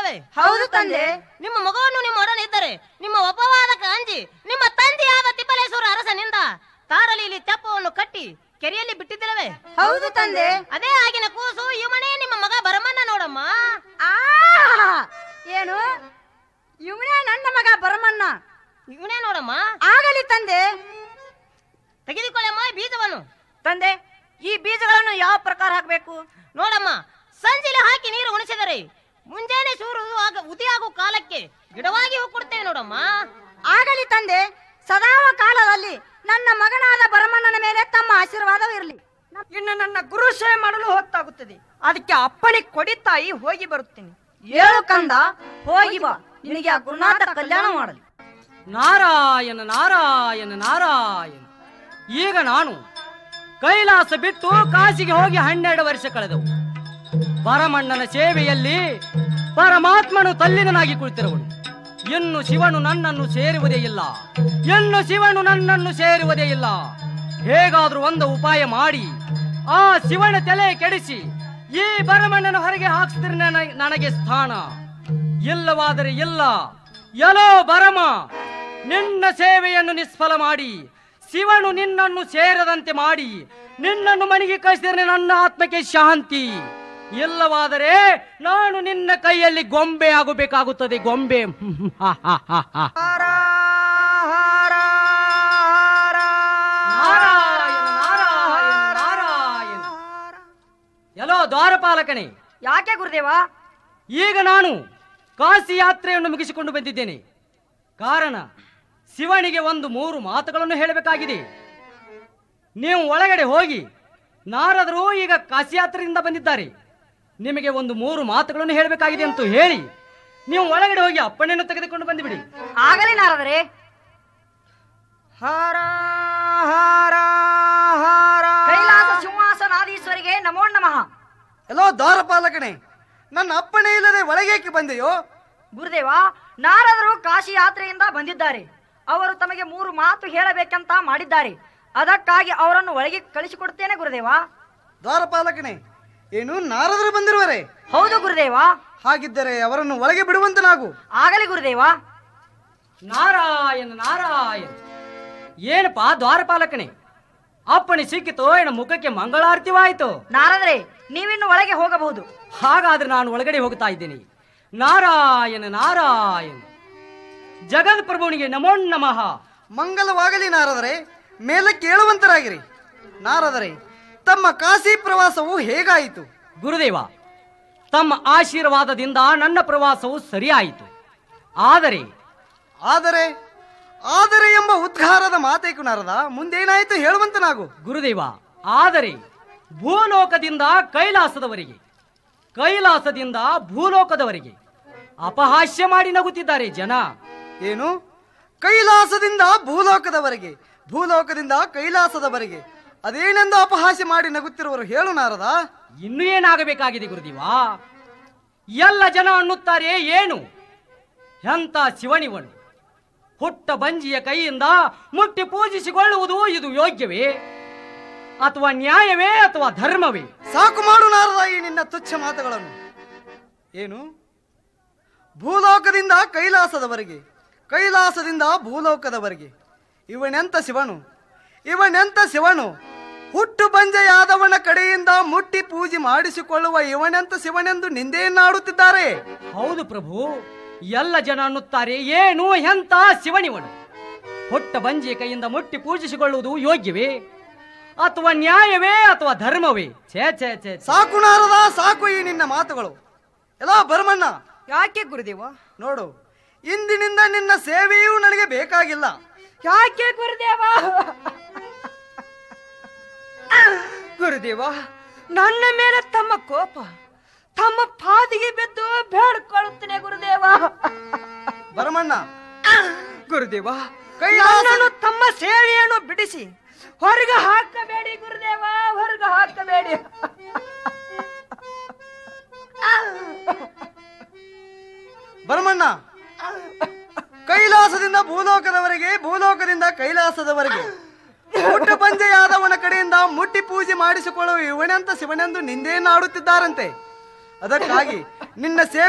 ಬಿಟ್ಟಿದ್ದೇವೆ ಹೌದು ತಂದೆ ನಿಮ್ಮ ಮಗವನ್ನು ನಿಮ್ಮ ಒಡನೆ ಇದ್ದರೆ ನಿಮ್ಮ ಅಪವಾದಕ್ಕೆ ಅಂಜಿ ನಿಮ್ಮ ತಂದೆಯಾದ ತಿಪ್ಪಲೇಶ್ವರ ಅರಸನಿಂದ ತಾರಲಿಲಿ ತೆಪ್ಪವನ್ನು ಕಟ್ಟಿ ಕೆರೆಯಲ್ಲಿ ಬಿಟ್ಟಿದ್ದೆವೆ ಹೌದು ತಂದೆ ಅದೇ ಆಗಿನ ಕೂಸು ಇವನೇ ನಿಮ್ಮ ಮಗ ಬರಮನ್ನ ನೋಡಮ್ಮ ಆ ಏನು ಇವನೇ ನನ್ನ ಮಗ ಬರಮಣ್ಣ ಇವನೇ ನೋಡಮ್ಮ ಆಗಲಿ ತಂದೆ ತೆಗೆದುಕೊಳ್ಳಮ್ಮ ಈ ಬೀಜವನ್ನು ತಂದೆ ಈ ಬೀಜಗಳನ್ನು ಯಾವ ಪ್ರಕಾರ ಹಾಕಬೇಕು ನೋಡಮ್ಮ ಸಂಜಿಲೆ ಹಾಕಿ ನೀರು ಉಣಿಸಿದರೆ ಮುಂಜಾನೆ ಸೂರು ಆಗ ಉದಿಯಾಗುವ ಕಾಲಕ್ಕೆ ಗಿಡವಾಗಿ ಹೂ ಕೊಡ್ತೇವೆ ನೋಡಮ್ಮ ಆಗಲಿ ತಂದೆ ಸದಾವ ಕಾಲದಲ್ಲಿ ನನ್ನ ಮಗನಾದ ಬರಮಣ್ಣನ ಮೇಲೆ ತಮ್ಮ ಆಶೀರ್ವಾದವಿರಲಿ ಇನ್ನು ನನ್ನ ಗುರು ಸೇವೆ ಮಾಡಲು ಹೊತ್ತಾಗುತ್ತದೆ ಅದಕ್ಕೆ ಅಪ್ಪಣೆ ಕೊಡಿ ತಾಯಿ ಹೋಗಿ ಬರುತ್ತೇನೆ ಏಳು ಕಂದ ಹೋಗಿ ಬಾ ನಿನಗೆ ಆ ಗುರುನಾಥ ಕಲ್ಯಾಣ ಮಾಡಲಿ ನಾರಾಯಣ ನಾರಾಯಣ ನಾರಾಯಣ ಈಗ ನಾನು ಕೈಲಾಸ ಬಿಟ್ಟು ಕಾಶಿಗೆ ಹೋಗಿ ಹನ್ನೆರಡು ವರ್ಷ ಕಳೆದವು ಪರಮಣ್ಣನ ಸೇವೆಯಲ್ಲಿ ಪರಮಾತ್ಮನು ತಲ್ಲಿನನಾಗಿ ಕುಳಿತಿರುವನು ಇನ್ನು ಶಿವನು ನನ್ನನ್ನು ಸೇರುವುದೇ ಇಲ್ಲ ಇನ್ನು ಶಿವನು ನನ್ನನ್ನು ಸೇರುವುದೇ ಇಲ್ಲ ಹೇಗಾದ್ರೂ ಒಂದು ಉಪಾಯ ಮಾಡಿ ಆ ಶಿವನ ತಲೆ ಕೆಡಿಸಿ ಈ ಬರಮಣ್ಣನ ಹೊರಗೆ ಹಾಕ್ಸಿದ್ರೆ ನನಗೆ- ನನಗೆ ಸ್ಥಾನ ಇಲ್ಲವಾದರೆ ಇಲ್ಲ ಎಲೋ ಬರಮ ನಿನ್ನ ಸೇವೆಯನ್ನು ನಿಷ್ಫಲ ಮಾಡಿ ಶಿವನು ನಿನ್ನನ್ನು ಸೇರದಂತೆ ಮಾಡಿ ನಿನ್ನನ್ನು ಮನೆಗೆ ಕಳಿಸಿದರೆ ನನ್ನ ಆತ್ಮಕ್ಕೆ ಶಾಂತಿ ಇಲ್ಲವಾದರೆ ನಾನು ನಿನ್ನ ಕೈಯಲ್ಲಿ ಗೊಂಬೆ ಆಗಬೇಕಾಗುತ್ತದೆ ಗೊಂಬೆ ಹಾರ, ಹಾರ, ಹಾರ. ನಾರಾಯಣ ನಾರಾಯಣ ನಾರಾಯಣ ಎಲ್ಲೋ ದ್ವಾರಪಾಲಕನೇ ಯಾಕೆ ಗುರುದೇವ ಈಗ ನಾನು ಕಾಶಿ ಯಾತ್ರೆಯನ್ನು ಮುಗಿಸಿಕೊಂಡು ಬಂದಿದ್ದೇನೆ ಕಾರಣ ಶಿವನಿಗೆ ಒಂದು ಮೂರು ಮಾತುಗಳನ್ನು ಹೇಳಬೇಕಾಗಿದೆ ನೀವು ಒಳಗಡೆ ಹೋಗಿ ನಾರದರು ಈಗ ಕಾಶಿ ಯಾತ್ರೆಯಿಂದ ಬಂದಿದ್ದಾರೆ ನಿಮಗೆ ಒಂದು ಮೂರು ಮಾತುಗಳನ್ನು ಹೇಳಬೇಕಾಗಿದೆ ಅಂತ ಹೇಳಿ ನೀವು ಒಳಗಡೆ ಹೋಗಿ ಅಪ್ಪಣೆಯನ್ನು ತೆಗೆದುಕೊಂಡು ಬಂದುಬಿಡಿ ಆಗಲಿ ನಾರದರೆ ಹಾರ, ಹಾರ, ಹಾರ. ಕೈಲಾಸ ಸಿಂಹಾಸನಾದೀಶ್ವರಿಗೆ ನಮೋ ನಮಃ ಎಲ್ಲೋ ದ್ವಾರಪಾಲಕನೇ ನನ್ನ ಅಪ್ಪಣೆ ಇಲ್ಲದೆ ಒಳಗೇಕೆ ಬಂದೆಯೋ ಗುರುದೇವ ನಾರದರು ಕಾಶಿ ಯಾತ್ರೆಯಿಂದ ಬಂದಿದ್ದಾರೆ ಅವರು ತಮಗೆ ಮೂರು ಮಾತು ಹೇಳಬೇಕಂತ ಮಾಡಿದ್ದಾರೆ ಅದಕ್ಕಾಗಿ ಅವರನ್ನು ಒಳಗೆ ಕಳಿಸಿಕೊಡ್ತೇನೆ ಗುರುದೇವ ದ್ವಾರಪಾಲಕನೇ ಏನು ನಾರದರು ಬಂದಿರುವರೆ ಹೌದು ಗುರುದೇವ ಹಾಗಿದ್ದರೆ ಅವರನ್ನು ಒಳಗೆ ಬಿಡುವಂತನಾಗು ಆಗಲಿ ಗುರುದೇವ ನಾರಾಯಣ ನಾರಾಯಣ ಏನಪ್ಪಾ ದ್ವಾರಪಾಲಕನೇ ಅಪ್ಪಣೆ ಸಿಕ್ಕಿತು ಏನ ಮುಖಕ್ಕೆ ಮಂಗಳಾರತಿವಾಯಿತು ನಾರದರೆ ನೀವಿನ್ನು ಒಳಗೆ ಹೋಗಬಹುದು ಹಾಗಾದ್ರೆ ನಾನು ಒಳಗಡೆ ಹೋಗ್ತಾ ಇದ್ದೇನೆ ನಾರಾಯಣ ನಾರಾಯಣ ಜಗತ್ ಪ್ರಭುನಿಗೆ ನಮೋ ನಮಃ ಮಂಗಲವಾಗಲಿ ನಾರದರೆ ಮೇಲೆ ಕೇಳುವಂತರಾಗಿರಿ ನಾರದರೆ ತಮ್ಮ ಕಾಶಿ ಪ್ರವಾಸವು ಹೇಗಾಯಿತು ಗುರುದೇವ ತಮ್ಮ ಆಶೀರ್ವಾದದಿಂದ ನನ್ನ ಪ್ರವಾಸವು ಸರಿಯಾಯಿತು ಆದರೆ ಆದರೆ ಆದರೆ ಎಂಬ ಉದ್ಗಾರದ ಮಾತೇಕು ನಾರದ ಮುಂದೇನಾಯಿತು ಹೇಳುವಂತನಾಗು ಗುರುದೇವ ಆದರೆ ಭೂಲೋಕದಿಂದ ಕೈಲಾಸದವರೆಗೆ ಕೈಲಾಸದಿಂದ ಭೂಲೋಕದವರೆಗೆ ಅಪಹಾಸ್ಯ ಮಾಡಿ ನಗುತ್ತಿದ್ದಾರೆ ಜನ ಏನು ಕೈಲಾಸದಿಂದ ಭೂಲೋಕದವರೆಗೆ ಭೂಲೋಕದಿಂದ ಕೈಲಾಸದವರೆಗೆ ಅದೇನೆಂದು ಅಪಹಾಸ್ಯ ಮಾಡಿ ನಗುತ್ತಿರುವರು ಹೇಳು ನಾರದ ಇನ್ನು ಏನಾಗಬೇಕಾಗಿದೆ ಗುರುದೇವ ಎಲ್ಲ ಜನ ಅನ್ನುತ್ತಾರೆ ಏನು ಎಂತ ಶಿವನಿವನು ಹುಟ್ಟ ಬಂಜಿಯ ಕೈಯಿಂದ ಮುಟ್ಟಿ ಪೂಜಿಸಿಕೊಳ್ಳುವುದು ಇದು ಯೋಗ್ಯವೇ ಅಥವಾ ನ್ಯಾಯವೇ ಅಥವಾ ಧರ್ಮವೇ ಸಾಕು ಮಾಡು ನಾರದ ಈ ನಿನ್ನ ತುಚ್ಛ ಮಾತುಗಳನ್ನು ಏನು ಭೂಲೋಕದಿಂದ ಕೈಲಾಸದವರೆಗೆ ಕೈಲಾಸದಿಂದ ಭೂಲೋಕದವರೆಗೆ ಇವನೆಂತ ಶಿವನು ಇವನೆಂತ ಶಿವನು ಹುಟ್ಟು ಬಂಜೆಯಾದವನ ಕಡೆಯಿಂದ ಮುಟ್ಟಿ ಪೂಜೆ ಮಾಡಿಸಿಕೊಳ್ಳುವ ಇವನೆಂತ ಶಿವನೆಂದು ನಿಂದೆಯನ್ನಾಡುತ್ತಿದ್ದಾರೆ ಹೌದು ಪ್ರಭು ಎಲ್ಲ ಜನ ಅನ್ನುತ್ತಾರೆ ಏನು ಎಂತ ಶಿವನಿವನು ಹೊಟ್ಟ ಬಂಜಿಯ ಕೈಯಿಂದ ಮುಟ್ಟಿ ಪೂಜಿಸಿಕೊಳ್ಳುವುದು ಯೋಗ್ಯವೇ ಅಥವಾ ನ್ಯಾಯವೇ ಅಥವಾ ಧರ್ಮವೇ ಛೇ ಛೇ ಛೇ ಛೇ. ಸಾಕು ನಾರದ ಸಾಕು ಈ ನಿನ್ನ ಮಾತುಗಳು ಎಲ್ಲ ಬರಮಣ್ಣ ಯಾಕೆ ಗುರುದೇವ ನೋಡು ಇಂದಿನಿಂದ ನಿನ್ನ ಸೇವೆಯೂ ನನಗೆ ಬೇಕಾಗಿಲ್ಲ ಯಾಕೆ ಗುರುದೇವ ಗುರುದೇವ ನನ್ನ ಮೇಲೆ ತಮ್ಮ ಕೋಪ ತಮ್ಮ ಪಾದಿಗೆ ಬಿದ್ದು ಬೇಡ್ಕೊಳ್ಳುತ್ತೇನೆ ಗುರುದೇವ ಬರಮಣ್ಣ ಗುರುದೇವ ಕೈಲಾಸ- ನನ್ನನ್ನು ತಮ್ಮ ಸೇವೆಯನ್ನು ಬಿಡಿಸಿ ಹೊರಗೆ ಹಾಕಬೇಡಿ ಗುರುದೇವ ಹೊರಗೆ ಹಾಕಬೇಡಿ ಬರಮಣ್ಣ ಕೈಲಾಸದಿಂದ ಭೂಲೋಕದವರೆಗೆ ಭೂಲೋಕದಿಂದ ಕೈಲಾಸದವರೆಗೆ ಹುಟ್ಟು ಪಂಜೆಯಾದವನ ಕಡೆಯಿಂದ ಮುಟ್ಟಿ ಪೂಜೆ ಮಾಡಿಸಿಕೊಳ್ಳುವ ಇವನೆಂತ ಶಿವನೆಂದು ನಿಂದೆಯನ್ನಾಡುತ್ತಿದ್ದಾರಂತೆ ಅದಕ್ಕಾಗಿ ನಿನ್ನ ಸೇವೆ